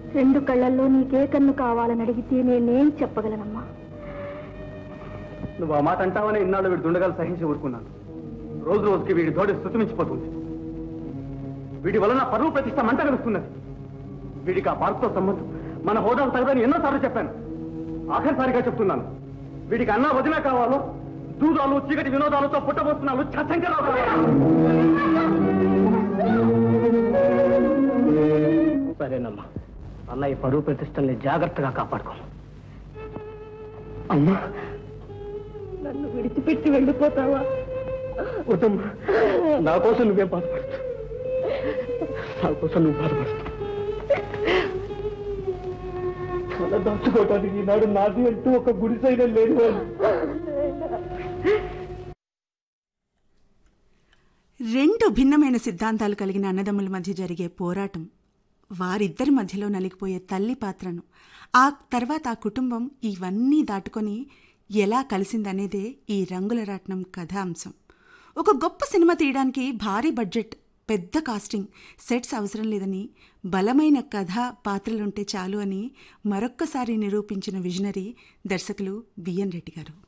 రెండు కళ్ళల్లో నీకే కన్ను కావాలని అడిగితే నేనేం చెప్పగలనమ్మా నువ్వు ఆ మాట అంటావనే ఇన్నాళ్ళు వీడి దుండగాలు సహించి ఊరుకున్నాను రోజు రోజుకి వీడి తోడి శృతిమించిపోతుంది వీడి వలన పరువు ప్రతిష్ట మంట కలుస్తున్నది వీడికి ఆ భారత్తో సంబంధం మన హోదాలు తగదని ఎన్నోసార్లు చెప్పాను ఆఖరిసారిగా చెప్తున్నాను వీడికి అన్నా వదిన కావాలో దూదాలు చీకటి వినోదాలతో పుట్టబోతున్నాలు చచ్చంకరావు సరేనమ్మా అన్నయ్య పరువు ప్రతిష్టల్ని జాగ్రత్తగా కాపాడుకో అమ్మా నన్ను విడిచిపెట్టి వెళ్ళిపోతావా వద్దమ్మా నా కోసం నువ్వే బాధపడుతు నా కోసం నువ్వు బాధపడుతు తల దాచుకోవటానికి ఈనాడు నాది అంటూ ఒక గుడిసైనా లేదు వాళ్ళు రెండు భిన్నమైన సిద్ధాంతాలు కలిగిన అన్నదమ్ముల మధ్య జరిగే పోరాటం వారిద్దరి మధ్యలో నలిగిపోయే తల్లి పాత్రను ఆ తర్వాత ఆ కుటుంబం ఇవన్నీ దాటుకొని ఎలా కలిసిందనేదే ఈ రంగుల రాట్నం కథాంశం ఒక గొప్ప సినిమా తీయడానికి భారీ బడ్జెట్ పెద్ద కాస్టింగ్ సెట్స్ అవసరం లేదని బలమైన కథ పాత్రలుంటే చాలు అని మరొక్కసారి నిరూపించిన విజనరీ దర్శకులు బిఎన్ రెడ్డి గారు